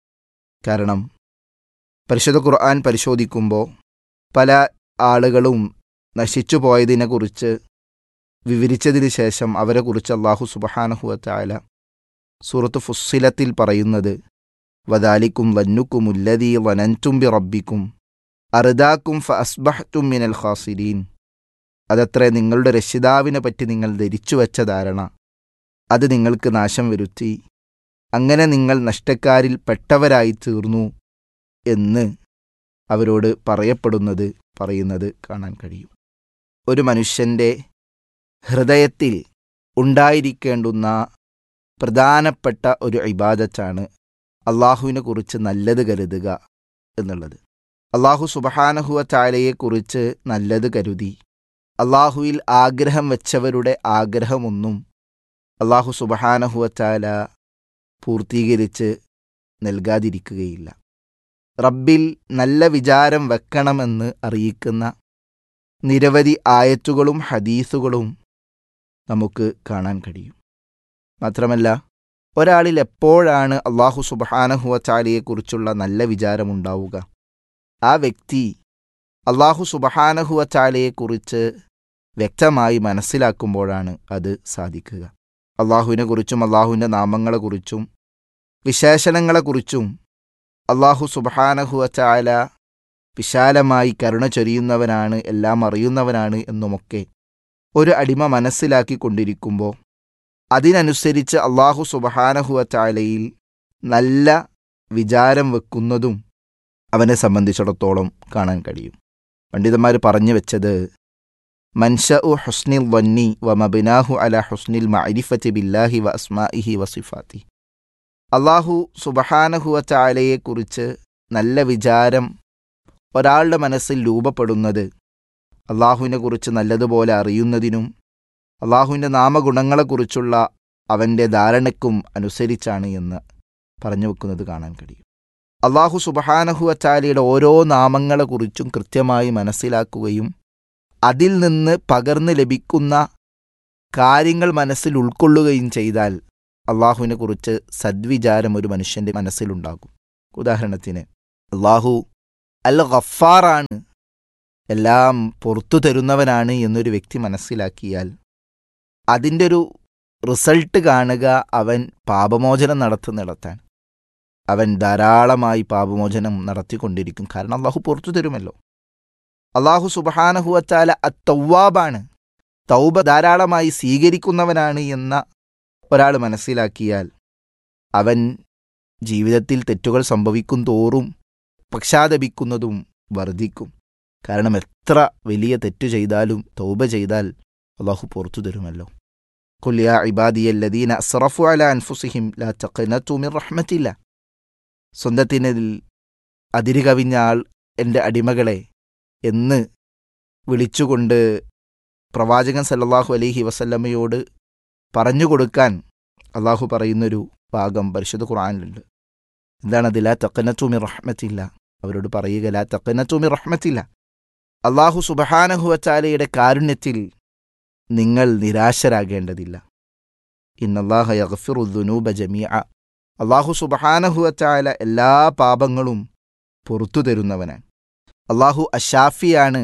കാരണം പരിശുദ്ധ ഖുർആൻ പരിശോധിക്കുമ്പോൾ പല ആളുകളും നശിച്ചു പോയതിനെക്കുറിച്ച് വിവരിച്ചതിന് ശേഷം അവരെക്കുറിച്ച് അള്ളാഹു സുബഹാനഹുവ താല സൂറത്ത് ഫുസ്സിലത്തിൽ പറയുന്നത് വദാലിക്കും വന്നുക്കും ഉല്ലദീ വനൻറ്റും ബി റബ്ബിക്കും അറുദാക്കും ഫ അസ്ബഹ്തും മിനൽ ഖാസിരീൻ അതത്രേ നിങ്ങളുടെ രക്ഷിതാവിനെ പറ്റി നിങ്ങൾ ധരിച്ചു വച്ച ധാരണ അത് നിങ്ങൾക്ക് നാശം വരുത്തി അങ്ങനെ നിങ്ങൾ നഷ്ടക്കാരിൽ പെട്ടവരായി തീർന്നു എന്ന് അവരോട് പറയപ്പെടുന്നത് പറയുന്നത് കാണാൻ കഴിയും ഒരു മനുഷ്യൻ്റെ ഹൃദയത്തിൽ ഉണ്ടായിരിക്കേണ്ടുന്ന പ്രധാനപ്പെട്ട ഒരു ഇബാദത്താണ് അള്ളാഹുവിനെ കുറിച്ച് നല്ലത് കരുതുക എന്നുള്ളത് അള്ളാഹു സുബഹാനഹുവ ചാലയെക്കുറിച്ച് നല്ലത് കരുതി അള്ളാഹുവിൽ ആഗ്രഹം വെച്ചവരുടെ ആഗ്രഹമൊന്നും അള്ളാഹു സുബഹാനഹുവ ചാല പൂർത്തീകരിച്ച് നൽകാതിരിക്കുകയില്ല റബ്ബിൽ നല്ല വിചാരം വെക്കണമെന്ന് അറിയിക്കുന്ന നിരവധി ആയത്തുകളും ഹദീസുകളും നമുക്ക് കാണാൻ കഴിയും മാത്രമല്ല ഒരാളിൽ എപ്പോഴാണ് അള്ളാഹു സുബഹാനഹുവ ചാലയെക്കുറിച്ചുള്ള നല്ല വിചാരമുണ്ടാവുക ആ വ്യക്തി അള്ളാഹു സുബഹാനഹുവ ചാലയെക്കുറിച്ച് വ്യക്തമായി മനസ്സിലാക്കുമ്പോഴാണ് അത് സാധിക്കുക അള്ളാഹുവിനെക്കുറിച്ചും അള്ളാഹുവിൻ്റെ നാമങ്ങളെക്കുറിച്ചും വിശേഷണങ്ങളെക്കുറിച്ചും അള്ളാഹു സുബഹാനഹുവ ചാല വിശാലമായി കരുണ ചൊരിയുന്നവനാണ് എല്ലാം അറിയുന്നവനാണ് എന്നുമൊക്കെ ഒരു അടിമ മനസ്സിലാക്കിക്കൊണ്ടിരിക്കുമ്പോൾ അതിനനുസരിച്ച് അള്ളാഹു സുബഹാനഹുവ ചാലയിൽ നല്ല വിചാരം വെക്കുന്നതും അവനെ സംബന്ധിച്ചിടത്തോളം കാണാൻ കഴിയും പണ്ഡിതന്മാർ പറഞ്ഞു വെച്ചത് മൻഷ ഉ ഹുസ്നിൽ വന്നി വ മബിനാഹു അല ഹുസ്നിൽ മഅരിഫത്തി ബില്ലാഹി വ അസ്മാഇഹി വ സിഫാത്തി അള്ളാഹു സുബഹാനഹുവ ചാലയെക്കുറിച്ച് നല്ല വിചാരം ഒരാളുടെ മനസ്സിൽ രൂപപ്പെടുന്നത് അള്ളാഹുവിനെ കുറിച്ച് നല്ലതുപോലെ അറിയുന്നതിനും അള്ളാഹുവിൻ്റെ നാമഗുണങ്ങളെക്കുറിച്ചുള്ള അവൻ്റെ ധാരണയ്ക്കും അനുസരിച്ചാണ് എന്ന് പറഞ്ഞു വെക്കുന്നത് കാണാൻ കഴിയും അള്ളാഹു സുബഹാനഹുവ ചാലയുടെ ഓരോ നാമങ്ങളെക്കുറിച്ചും കൃത്യമായി മനസ്സിലാക്കുകയും അതിൽ നിന്ന് പകർന്ന് ലഭിക്കുന്ന കാര്യങ്ങൾ മനസ്സിൽ ഉൾക്കൊള്ളുകയും ചെയ്താൽ അള്ളാഹുവിനെ കുറിച്ച് സദ്വിചാരം ഒരു മനുഷ്യൻ്റെ മനസ്സിലുണ്ടാകും ഉദാഹരണത്തിന് അള്ളാഹു അൽ ഗഫാറാണ് എല്ലാം പുറത്തു തരുന്നവനാണ് എന്നൊരു വ്യക്തി മനസ്സിലാക്കിയാൽ അതിൻ്റെ ഒരു റിസൾട്ട് കാണുക അവൻ പാപമോചനം നടത്തുന്നിടത്താണ് അവൻ ധാരാളമായി പാപമോചനം നടത്തിക്കൊണ്ടിരിക്കും കാരണം അള്ളാഹു പുറത്തു തരുമല്ലോ അള്ളാഹു സുബഹാനഹുവച്ചാല അത്തൗവാബാണ് തൗബ ധാരാളമായി സ്വീകരിക്കുന്നവനാണ് എന്ന ഒരാൾ മനസ്സിലാക്കിയാൽ അവൻ ജീവിതത്തിൽ തെറ്റുകൾ സംഭവിക്കും തോറും പക്ഷാതപിക്കുന്നതും വർദ്ധിക്കും കാരണം എത്ര വലിയ തെറ്റു ചെയ്താലും തൗബ ചെയ്താൽ അള്ളാഹു പുറത്തു തരുമല്ലോ قل يا عبادي الذين أسرفوا على أنفسهم لا تقنطوا من رحمة الله സ്വന്തത്തിനിൽ അതിര് കവിഞ്ഞ ആൾ എൻ്റെ അടിമകളെ എന്ന് വിളിച്ചുകൊണ്ട് പ്രവാചകൻ സല്ലല്ലാഹു അലൈഹി വസല്ലമയോട് പറഞ്ഞു കൊടുക്കാൻ അള്ളാഹു പറയുന്നൊരു ഭാഗം പരിശുദ്ധ ഖുർആനിലുണ്ട് എന്താണ് അത് ലാ തക്കനത്തുമി റഹ്മത്തില്ല അവരോട് പറയുക ലാ തക്കനത്തുമി റഹ്മത്തില്ല അള്ളാഹു സുബഹാനഹു വച്ചാലയുടെ കാരുണ്യത്തിൽ നിങ്ങൾ നിരാശരാകേണ്ടതില്ല ഇന്നല്ലാഹ യഗ്ഫിറുദ്ദുനൂബ ജമീഅ അള്ളാഹു സുബഹാനഹു വച്ചാല എല്ലാ പാപങ്ങളും പുറത്തു തരുന്നവനാണ് അള്ളാഹു അഷാഫിയാണ്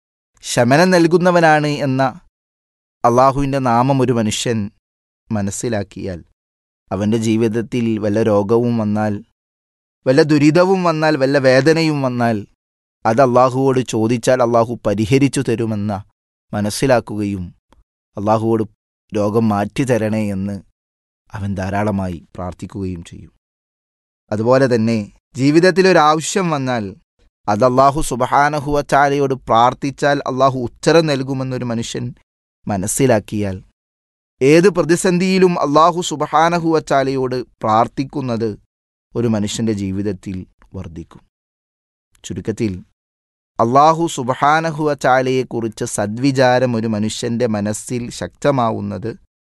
ശമനം നൽകുന്നവനാണ് എന്ന അള്ളാഹുവിൻ്റെ നാമം ഒരു മനുഷ്യൻ മനസ്സിലാക്കിയാൽ അവൻ്റെ ജീവിതത്തിൽ വല്ല രോഗവും വന്നാൽ വല്ല ദുരിതവും വന്നാൽ വല്ല വേദനയും വന്നാൽ അത് അള്ളാഹുവോട് ചോദിച്ചാൽ അള്ളാഹു പരിഹരിച്ചു തരുമെന്ന മനസ്സിലാക്കുകയും അള്ളാഹുവോട് രോഗം മാറ്റി തരണേ എന്ന് അവൻ ധാരാളമായി പ്രാർത്ഥിക്കുകയും ചെയ്യും അതുപോലെ തന്നെ ജീവിതത്തിൽ ഒരു ആവശ്യം വന്നാൽ അത് അള്ളാഹു സുബഹാനഹുവ ചാലയോട് പ്രാർത്ഥിച്ചാൽ അള്ളാഹു ഉത്തരം നൽകുമെന്നൊരു മനുഷ്യൻ മനസ്സിലാക്കിയാൽ ഏത് പ്രതിസന്ധിയിലും അള്ളാഹു സുബഹാനഹുവ ചാലയോട് പ്രാർത്ഥിക്കുന്നത് ഒരു മനുഷ്യൻ്റെ ജീവിതത്തിൽ വർദ്ധിക്കും ചുരുക്കത്തിൽ അള്ളാഹു സുബഹാനഹുവ ചാലയെക്കുറിച്ച് സദ്വിചാരം ഒരു മനുഷ്യൻ്റെ മനസ്സിൽ ശക്തമാവുന്നത്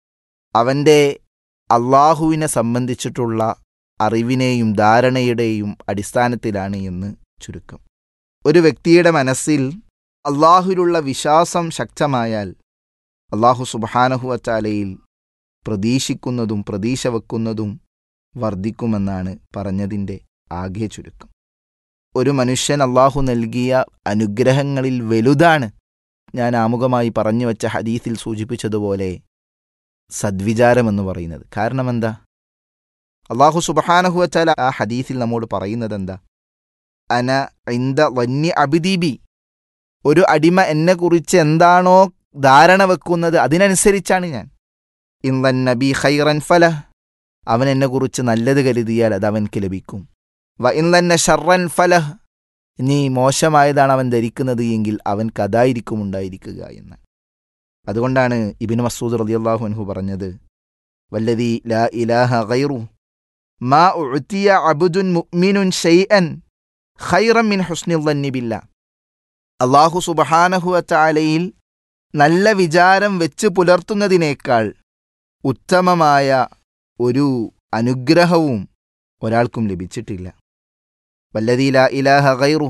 അവൻ്റെ അള്ളാഹുവിനെ സംബന്ധിച്ചിട്ടുള്ള അറിവിനെയും ധാരണയുടെയും അടിസ്ഥാനത്തിലാണ് എന്ന് ചുരുക്കം ഒരു വ്യക്തിയുടെ മനസ്സിൽ അള്ളാഹുവിലുള്ള വിശ്വാസം ശക്തമായാൽ അള്ളാഹു സുബഹാനഹുവച്ചാലയിൽ പ്രതീക്ഷിക്കുന്നതും പ്രതീക്ഷ വെക്കുന്നതും വർദ്ധിക്കുമെന്നാണ് പറഞ്ഞതിൻ്റെ ആകെ ചുരുക്കം ഒരു മനുഷ്യൻ അള്ളാഹു നൽകിയ അനുഗ്രഹങ്ങളിൽ വലുതാണ് ഞാൻ ആമുഖമായി പറഞ്ഞു വച്ച ഹദീസിൽ സൂചിപ്പിച്ചതുപോലെ സദ്വിചാരമെന്ന് പറയുന്നത് കാരണം എന്താ അള്ളാഹു സുബഹാനഹുവച്ചാല ആ ഹദീസിൽ നമ്മോട് പറയുന്നത് എന്താ അന ഇന്ത വന്യ അബിദീബി ഒരു അടിമ എന്നെക്കുറിച്ച് എന്താണോ ധാരണ വെക്കുന്നത് അതിനനുസരിച്ചാണ് ഞാൻ ഇന്നൻ നബി ഖൈറൻ ഫല അവൻ എന്നെക്കുറിച്ച് നല്ലത് കരുതിയാൽ അത് അവൻക്ക് ലഭിക്കും വ ഇന്നന്നെ ഷർറൻ ഫലഹ് നീ മോശമായതാണ് അവൻ ധരിക്കുന്നത് എങ്കിൽ അവൻക്ക് അതായിരിക്കും ഉണ്ടായിരിക്കുക എന്ന് അതുകൊണ്ടാണ് ഇബിൻ മസൂദ് റളിയല്ലാഹു അൻഹു പറഞ്ഞത് വല്ലതി ലാ ഇലാഹ ഗൈറു മാ ഉഅ്തിയ അബ്ദുൻ മുഅ്മിനുൻ ഷൈഅൻ ഖൈറൻ മിൻ ഹുസ്നിൽ ളന്നി ബില്ല അള്ളാഹു സുബ്ഹാനഹു വതആലയിൽ നല്ല വിചാരം വെച്ച് പുലർത്തുന്നതിനേക്കാൾ ഉത്തമമായ ഒരു അനുഗ്രഹവും ഒരാൾക്കും ലഭിച്ചിട്ടില്ല വല്ലതി ലാ ഇലാഹ ഗൈറു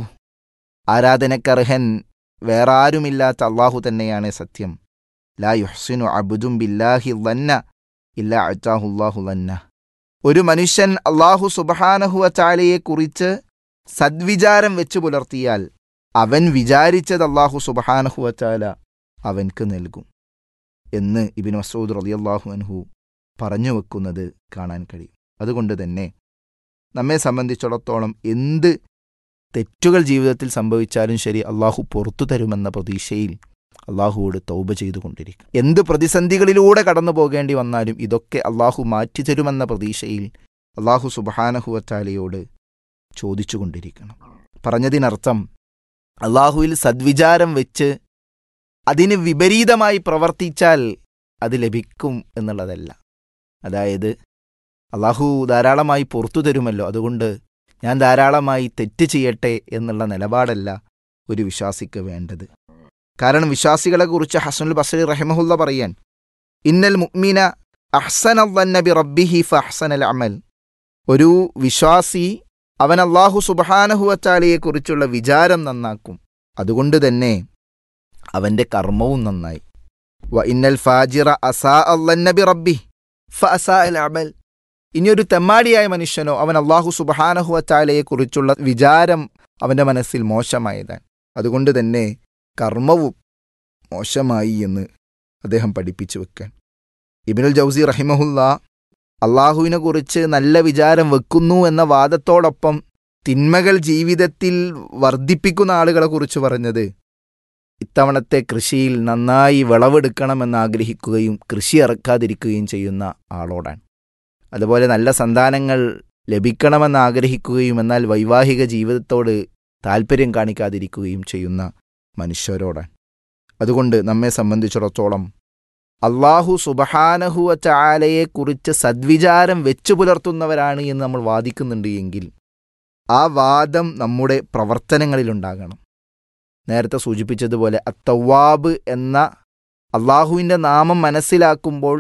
ആരാധനക്കർഹൻ വേറെ ആരുമില്ലാത്ത അള്ളാഹു തന്നെയാണ് സത്യം ലാ യുഹ്സിനു അബുദും ബില്ലാഹി ലന്ന ഇല്ല അറ്റാഹുല്ലാഹു ലന്ന ഒരു മനുഷ്യൻ അള്ളാഹു സുബഹാനഹുവ ചാലയെക്കുറിച്ച് സദ്വിചാരം വെച്ച് പുലർത്തിയാൽ അവൻ വിചാരിച്ചത് അള്ളാഹു സുബഹാനഹുവ ചാല അവൻക്ക് നൽകും എന്ന് ഇബിൻ മസൂദ് റളിയല്ലാഹു അൻഹു പറഞ്ഞു വെക്കുന്നത് കാണാൻ കഴിയും അതുകൊണ്ട് തന്നെ നമ്മെ സംബന്ധിച്ചിടത്തോളം എന്ത് തെറ്റുകൾ ജീവിതത്തിൽ സംഭവിച്ചാലും ശരി അള്ളാഹു പുറത്തു തരുമെന്ന പ്രതീക്ഷയിൽ അള്ളാഹുവോട് തൗബ ചെയ്തുകൊണ്ടിരിക്കും എന്ത് പ്രതിസന്ധികളിലൂടെ കടന്നു പോകേണ്ടി വന്നാലും ഇതൊക്കെ അള്ളാഹു മാറ്റി തരുമെന്ന പ്രതീക്ഷയിൽ അള്ളാഹു സുബഹാനഹുവറ്റാലയോട് ചോദിച്ചുകൊണ്ടിരിക്കണം പറഞ്ഞതിനർത്ഥം അള്ളാഹുവിൽ സദ്വിചാരം വെച്ച് അതിന് വിപരീതമായി പ്രവർത്തിച്ചാൽ അത് ലഭിക്കും എന്നുള്ളതല്ല അതായത് അള്ളാഹു ധാരാളമായി പുറത്തു തരുമല്ലോ അതുകൊണ്ട് ഞാൻ ധാരാളമായി തെറ്റ് ചെയ്യട്ടെ എന്നുള്ള നിലപാടല്ല ഒരു വിശ്വാസിക്ക് വേണ്ടത് കാരണം വിശ്വാസികളെക്കുറിച്ച് ഹസനുൽ ബസരി റഹിമഹുല്ല പറയാൻ ഇന്നൽ മുഅ്മിന അഹ്സൻ ബി റബ്ബിഹി ഫ അഹ്സനൽ അമൽ ഒരു വിശ്വാസി അവൻ അള്ളാഹു സുബഹാനഹുവച്ചാലയെക്കുറിച്ചുള്ള വിചാരം നന്നാക്കും അതുകൊണ്ട് തന്നെ അവൻ്റെ കർമ്മവും നന്നായി വ ഇന്നൽ ഫാജിറ അസാ ബി റബ്ബി ഫ അസാ അൽ അമൽ ഇനിയൊരു തെമ്മാടിയായ മനുഷ്യനോ അവൻ അള്ളാഹു സുബഹാനഹുവത്താലയെ കുറിച്ചുള്ള വിചാരം അവൻ്റെ മനസ്സിൽ മോശമായതാണ് അതുകൊണ്ട് തന്നെ കർമ്മവും മോശമായി എന്ന് അദ്ദേഹം പഠിപ്പിച്ചു വെക്കാൻ ഇബിനുൽ ജൗസി റഹിമഹുല്ല അള്ളാഹുവിനെ കുറിച്ച് നല്ല വിചാരം വെക്കുന്നു എന്ന വാദത്തോടൊപ്പം തിന്മകൾ ജീവിതത്തിൽ വർദ്ധിപ്പിക്കുന്ന ആളുകളെ കുറിച്ച് പറഞ്ഞത് ഇത്തവണത്തെ കൃഷിയിൽ നന്നായി വിളവെടുക്കണമെന്ന് ആഗ്രഹിക്കുകയും കൃഷി ഇറക്കാതിരിക്കുകയും ചെയ്യുന്ന ആളോടാണ് അതുപോലെ നല്ല സന്താനങ്ങൾ ലഭിക്കണമെന്ന് ആഗ്രഹിക്കുകയും എന്നാൽ വൈവാഹിക ജീവിതത്തോട് താല്പര്യം കാണിക്കാതിരിക്കുകയും ചെയ്യുന്ന മനുഷ്യരോടാണ് അതുകൊണ്ട് നമ്മെ സംബന്ധിച്ചിടത്തോളം അള്ളാഹു സുബഹാനഹുവ ചാലയെക്കുറിച്ച് സദ്വിചാരം വെച്ചു പുലർത്തുന്നവരാണ് എന്ന് നമ്മൾ വാദിക്കുന്നുണ്ട് എങ്കിൽ ആ വാദം നമ്മുടെ പ്രവർത്തനങ്ങളിലുണ്ടാകണം നേരത്തെ സൂചിപ്പിച്ചതുപോലെ അത്തവാബ് എന്ന അള്ളാഹുവിൻ്റെ നാമം മനസ്സിലാക്കുമ്പോൾ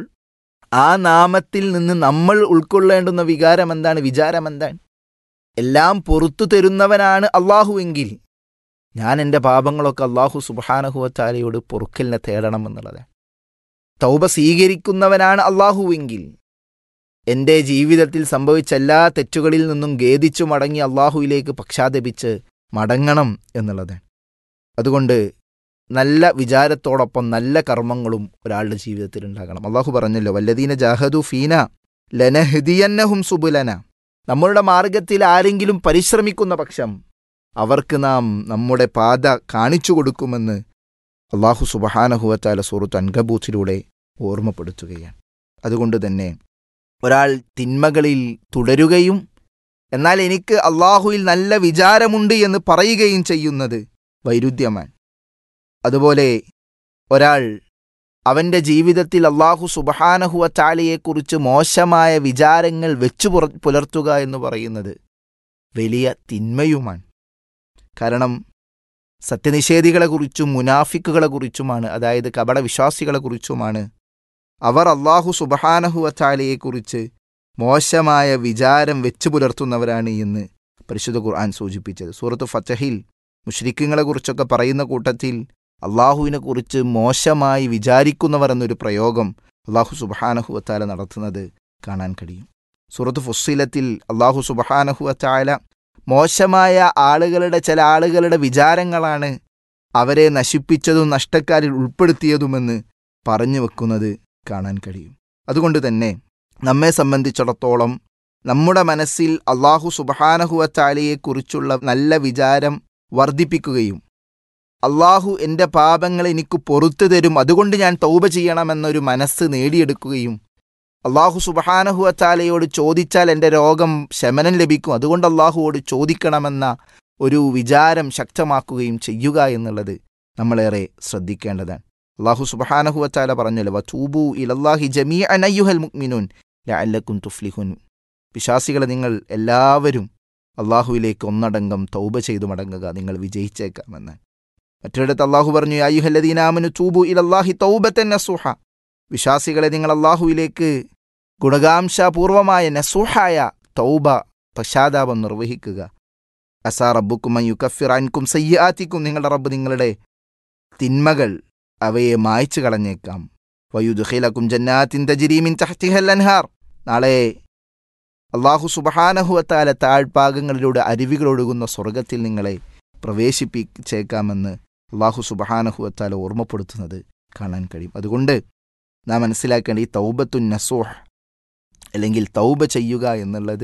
ആ നാമത്തിൽ നിന്ന് നമ്മൾ ഉൾക്കൊള്ളേണ്ടുന്ന വികാരം എന്താണ് വിചാരം എന്താണ് എല്ലാം പൊറത്തു തരുന്നവനാണ് അള്ളാഹുവെങ്കിൽ ഞാൻ എൻ്റെ പാപങ്ങളൊക്കെ അള്ളാഹു സുബാനഹുവത്താലയോട് പൊറുക്കലിനെ തേടണം എന്നുള്ളതാണ് തൗബ സ്വീകരിക്കുന്നവനാണ് അള്ളാഹുവെങ്കിൽ എൻ്റെ ജീവിതത്തിൽ സംഭവിച്ച എല്ലാ തെറ്റുകളിൽ നിന്നും ഖേദിച്ചു മടങ്ങി അള്ളാഹുവിലേക്ക് പക്ഷാതപിച്ച് മടങ്ങണം എന്നുള്ളതാണ് അതുകൊണ്ട് നല്ല വിചാരത്തോടൊപ്പം നല്ല കർമ്മങ്ങളും ഒരാളുടെ ജീവിതത്തിൽ ഉണ്ടാകണം അള്ളാഹു പറഞ്ഞല്ലോ വല്ലദീന ജാഹദു ഫീന ലനഹദിയന്നഹും സുബുലന നമ്മളുടെ മാർഗത്തിൽ ആരെങ്കിലും പരിശ്രമിക്കുന്ന പക്ഷം അവർക്ക് നാം നമ്മുടെ പാത കാണിച്ചു കൊടുക്കുമെന്ന് അള്ളാഹു സുബഹാനഹുവത്താല സൂറത്ത് അൻകബൂത്തിലൂടെ ഓർമ്മപ്പെടുത്തുകയാണ് അതുകൊണ്ട് തന്നെ ഒരാൾ തിന്മകളിൽ തുടരുകയും എന്നാൽ എനിക്ക് അള്ളാഹുവിൽ നല്ല വിചാരമുണ്ട് എന്ന് പറയുകയും ചെയ്യുന്നത് വൈരുദ്ധ്യമാണ് അതുപോലെ ഒരാൾ അവൻ്റെ ജീവിതത്തിൽ അള്ളാഹു സുബഹാനഹുവ ചാലയെക്കുറിച്ച് മോശമായ വിചാരങ്ങൾ വെച്ചു പുലർത്തുക എന്ന് പറയുന്നത് വലിയ തിന്മയുമാണ് കാരണം സത്യനിഷേധികളെക്കുറിച്ചും മുനാഫിക്കുകളെക്കുറിച്ചുമാണ് അതായത് കപടവിശ്വാസികളെക്കുറിച്ചുമാണ് അവർ അള്ളാഹു സുബഹാനഹുവ ചാലയെക്കുറിച്ച് മോശമായ വിചാരം വെച്ചു പുലർത്തുന്നവരാണ് എന്ന് പരിശുദ്ധ ഖുർആൻ സൂചിപ്പിച്ചത് സൂറത്ത് ഫത്തഹിൽ മുഷ്രിക്കുകളെക്കുറിച്ചൊക്കെ പറയുന്ന കൂട്ടത്തിൽ അള്ളാഹുവിനെക്കുറിച്ച് മോശമായി വിചാരിക്കുന്നവർ എന്നൊരു പ്രയോഗം അള്ളാഹു സുബഹാനഹുവത്താല നടത്തുന്നത് കാണാൻ കഴിയും സൂറത്ത് ഫുസ്സിലത്തിൽ അള്ളാഹു സുബഹാനഹുവത്താല മോശമായ ആളുകളുടെ ചില ആളുകളുടെ വിചാരങ്ങളാണ് അവരെ നശിപ്പിച്ചതും നഷ്ടക്കാരിൽ ഉൾപ്പെടുത്തിയതുമെന്ന് പറഞ്ഞു വെക്കുന്നത് കാണാൻ കഴിയും അതുകൊണ്ട് തന്നെ നമ്മെ സംബന്ധിച്ചിടത്തോളം നമ്മുടെ മനസ്സിൽ അള്ളാഹു സുബഹാനഹുവത്താലയെക്കുറിച്ചുള്ള നല്ല വിചാരം വർദ്ധിപ്പിക്കുകയും അള്ളാഹു എൻ്റെ പാപങ്ങൾ എനിക്ക് പൊറത്തു തരും അതുകൊണ്ട് ഞാൻ തൗബ ചെയ്യണമെന്നൊരു മനസ്സ് നേടിയെടുക്കുകയും അള്ളാഹു സുബഹാനഹുവത്താലയോട് ചോദിച്ചാൽ എൻ്റെ രോഗം ശമനം ലഭിക്കും അതുകൊണ്ട് അള്ളാഹുവോട് ചോദിക്കണമെന്ന ഒരു വിചാരം ശക്തമാക്കുകയും ചെയ്യുക എന്നുള്ളത് നമ്മളേറെ ശ്രദ്ധിക്കേണ്ടതാണ് അള്ളാഹു സുബഹാനഹുവത്താല പറഞ്ഞല്ലോ വൂബു ഇലല്ലാഹി ജമീ അനയ്യുഹൽ മുക്മിനൂൻ ലഅല്ലക്കും തുഫ്ലിഹുൻ വിശ്വാസികളെ നിങ്ങൾ എല്ലാവരും അള്ളാഹുവിലേക്ക് ഒന്നടങ്കം തൗബ ചെയ്തു മടങ്ങുക നിങ്ങൾ വിജയിച്ചേക്കാമെന്ന് മറ്റൊരിടത്ത് അള്ളാഹു പറഞ്ഞു അയ്യുഹല്ലദീനാമനു തൂബു ഇലല്ലാഹി തൗബത്തൻ നസുഹ വിശ്വാസികളെ നിങ്ങൾ അള്ളാഹുവിലേക്ക് ഗുണകാംശപൂർവമായ നസുഹായ തൗബ പശ്ചാത്താപം നിർവഹിക്കുക അസാ റബ്ബുക്കും യുക്കഫിറാൻകും സയ്യാത്തിക്കും നിങ്ങളുടെ റബ്ബ് നിങ്ങളുടെ തിന്മകൾ അവയെ മായ്ച്ചു കളഞ്ഞേക്കാം വയുദുഖിലക്കും ജന്നാത്തിൻ തജിരീമിൻ തഹ്തിഹൽ അൻഹാർ നാളെ അള്ളാഹു സുബഹാനഹുവത്താല താഴ്ഭാഗങ്ങളിലൂടെ അരുവികളൊഴുകുന്ന സ്വർഗത്തിൽ നിങ്ങളെ പ്രവേശിപ്പിച്ചേക്കാമെന്ന് അള്ളാഹു സുബഹാനഹുവത്താല ഓർമ്മപ്പെടുത്തുന്നത് കാണാൻ കഴിയും അതുകൊണ്ട് നാം മനസ്സിലാക്കേണ്ട ഈ തൗബത്തുൻ നസൂഹ് അല്ലെങ്കിൽ തൗബ ചെയ്യുക എന്നുള്ളത്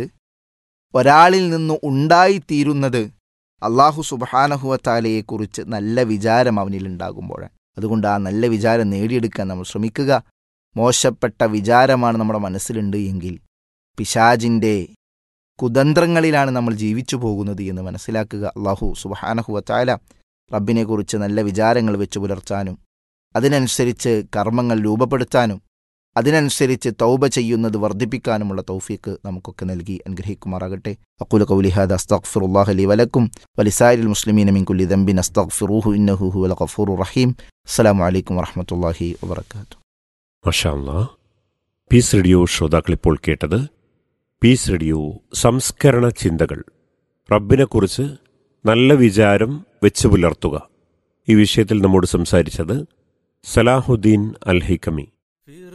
ഒരാളിൽ നിന്ന് ഉണ്ടായിത്തീരുന്നത് അള്ളാഹു സുബഹാനഹുവത്താലയെക്കുറിച്ച് നല്ല വിചാരം അവനിൽ ഉണ്ടാകുമ്പോഴാണ് അതുകൊണ്ട് ആ നല്ല വിചാരം നേടിയെടുക്കാൻ നമ്മൾ ശ്രമിക്കുക മോശപ്പെട്ട വിചാരമാണ് നമ്മുടെ മനസ്സിലുണ്ട് എങ്കിൽ പിശാജിൻ്റെ കുതന്ത്രങ്ങളിലാണ് നമ്മൾ ജീവിച്ചു പോകുന്നത് എന്ന് മനസ്സിലാക്കുക അള്ളാഹു സുബഹാനഹുവത്താല റബ്ബിനെക്കുറിച്ച് നല്ല വിചാരങ്ങൾ വെച്ച് പുലർത്താനും അതിനനുസരിച്ച് കർമ്മങ്ങൾ രൂപപ്പെടുത്താനും അതിനനുസരിച്ച് തൗബ ചെയ്യുന്നത് വർദ്ധിപ്പിക്കാനുമുള്ള തൗഫീക്ക് നമുക്കൊക്കെ നൽകി അനുഗ്രഹിക്കുമാറാകട്ടെ അക്കുല കൗലിഹാദ് അസ്തഗ്ഫിറുല്ലാഹ് ലി വലക്കും വലിസാരിൽ മുസ്ലിമീന മിൻ കുല്ലി ദംബിൻ അസ്തഗ്ഫിറൂഹു ഇന്നഹു ഹുവൽ ഗഫൂറു റഹീം അസ്സലാമു അലൈക്കും വറഹ്മത്തുള്ളാഹി വബറകാതുഹു മഷാല്ല പീസ് റേഡിയോ ശ്രോതാക്കളിപ്പോൾ കേട്ടത് പീസ് റേഡിയോ സംസ്കരണ ചിന്തകൾ റബ്ബിനെക്കുറിച്ച് നല്ല വിചാരം വെച്ച് പുലർത്തുക ഈ വിഷയത്തിൽ നമ്മോട് സംസാരിച്ചത് സലാഹുദ്ദീൻ അൽ ഹിക്കമി